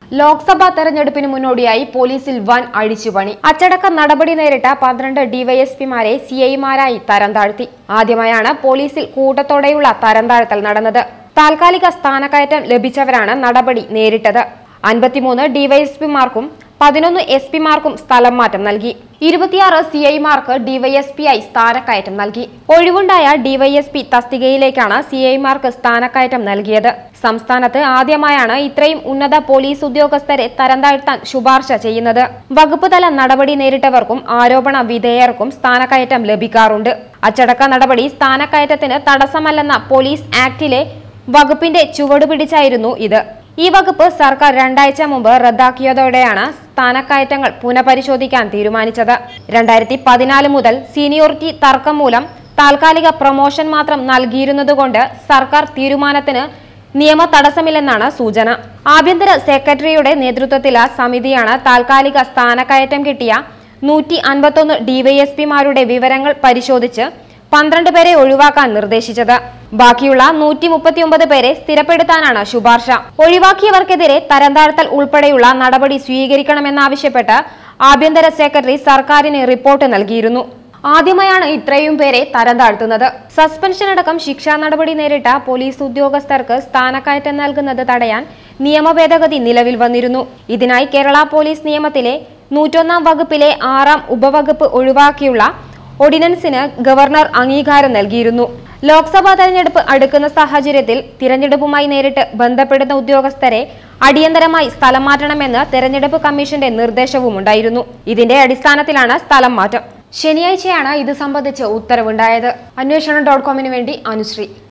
ലോക്സഭാ തെരഞ്ഞെടുപ്പിന് മുന്നോടിയായി പോലീസിൽ വൻ അഴിച്ചുപണി അച്ചടക്ക നടപടി നേരിട്ട പന്ത്രണ്ട് ഡിവൈഎസ്പിമാരെ സി ഐമാരായി തരം താഴ്ത്തി ആദ്യമായാണ് പോലീസിൽ കൂട്ടത്തോടെയുള്ള തരം താഴ്ത്തൽ നടന്നത് താൽക്കാലിക സ്ഥാനക്കയറ്റം ലഭിച്ചവരാണ് നടപടി നേരിട്ടത് അൻപത്തിമൂന്ന് ഡിവൈഎസ്പിമാർക്കും പതിനൊന്ന് എസ് പിമാർക്കും സ്ഥലം മാറ്റം നൽകി ഇരുപത്തിയാറ് സി ഐമാർക്ക് ഡിവൈഎസ്പി ആയി സ്ഥാനക്കയറ്റം നൽകി ഒഴിവുണ്ടായ ഡിവൈഎസ്പി തസ്തികയിലേക്കാണ് സി ഐമാർക്ക് സ്ഥാനക്കയറ്റം നൽകിയത് സംസ്ഥാനത്ത് ആദ്യമായാണ് ഇത്രയും ഉന്നത പോലീസ് ഉദ്യോഗസ്ഥരെ തരം താഴ്ത്താൻ ശുപാർശ ചെയ്യുന്നത് വകുപ്പ് തല നടപടി നേരിട്ടവർക്കും ആരോപണ വിധേയർക്കും സ്ഥാനക്കയറ്റം ലഭിക്കാറുണ്ട് അച്ചടക്ക നടപടി സ്ഥാനക്കയറ്റത്തിന് തടസ്സമല്ലെന്ന പോലീസ് ആക്ടിലെ വകുപ്പിന്റെ ചുവട് പിടിച്ചായിരുന്നു ഇത് ഈ വകുപ്പ് സർക്കാർ രണ്ടാഴ്ച മുമ്പ് റദ്ദാക്കിയതോടെയാണ് സ്ഥാനക്കയറ്റങ്ങൾ പുനഃപരിശോധിക്കാൻ തീരുമാനിച്ചത് രണ്ടായിരത്തി പതിനാല് മുതൽ സീനിയോറിറ്റി തർക്കം മൂലം താൽക്കാലിക പ്രൊമോഷൻ മാത്രം നൽകിയിരുന്നതുകൊണ്ട് സർക്കാർ തീരുമാനത്തിന് നിയമ തടസ്സമില്ലെന്നാണ് സൂചന ആഭ്യന്തര സെക്രട്ടറിയുടെ നേതൃത്വത്തിലെ സമിതിയാണ് താൽക്കാലിക സ്ഥാനക്കയറ്റം കിട്ടിയ നൂറ്റി അൻപത്തൊന്ന് ഡിവൈഎസ്പിമാരുടെ വിവരങ്ങൾ പരിശോധിച്ച് പന്ത്രണ്ട് പേരെ ഒഴിവാക്കാൻ നിർദ്ദേശിച്ചത് ബാക്കിയുള്ള നൂറ്റി മുപ്പത്തിയൊമ്പത് പേരെ സ്ഥിരപ്പെടുത്താനാണ് ശുപാർശ ഒഴിവാക്കിയവർക്കെതിരെ തരംതാഴ്ത്തൽ ഉൾപ്പെടെയുള്ള നടപടി സ്വീകരിക്കണമെന്നാവശ്യപ്പെട്ട് ആഭ്യന്തര സെക്രട്ടറി സർക്കാരിന് റിപ്പോർട്ട് നൽകിയിരുന്നു ആദ്യമായാണ് ഇത്രയും പേരെ തരം താഴ്ത്തുന്നത് സസ്പെൻഷൻ അടക്കം ശിക്ഷാ നടപടി നേരിട്ട പോലീസ് ഉദ്യോഗസ്ഥർക്ക് സ്ഥാനക്കയറ്റം നൽകുന്നത് തടയാൻ നിയമ ഭേദഗതി നിലവിൽ വന്നിരുന്നു ഇതിനായി കേരള പോലീസ് നിയമത്തിലെ നൂറ്റൊന്നാം വകുപ്പിലെ ആറാം ഉപവകുപ്പ് ഒഴിവാക്കിയുള്ള ഒർഡിനൻസിന് ഗവർണർ അംഗീകാരം നൽകിയിരുന്നു ലോക്സഭാ തെരഞ്ഞെടുപ്പ് അടുക്കുന്ന സാഹചര്യത്തിൽ തിരഞ്ഞെടുപ്പുമായി നേരിട്ട് ബന്ധപ്പെടുന്ന ഉദ്യോഗസ്ഥരെ അടിയന്തരമായി സ്ഥലം മാറ്റണമെന്ന് തെരഞ്ഞെടുപ്പ് കമ്മീഷന്റെ നിർദ്ദേശവുമുണ്ടായിരുന്നു ഇതിന്റെ അടിസ്ഥാനത്തിലാണ് സ്ഥലം മാറ്റം ശനിയാഴ്ചയാണ് ഇത് സംബന്ധിച്ച് ഉത്തരവുണ്ടായത് അന്വേഷണം ഡോട്ട് കോമിന് വേണ്ടി അനുശ്രീ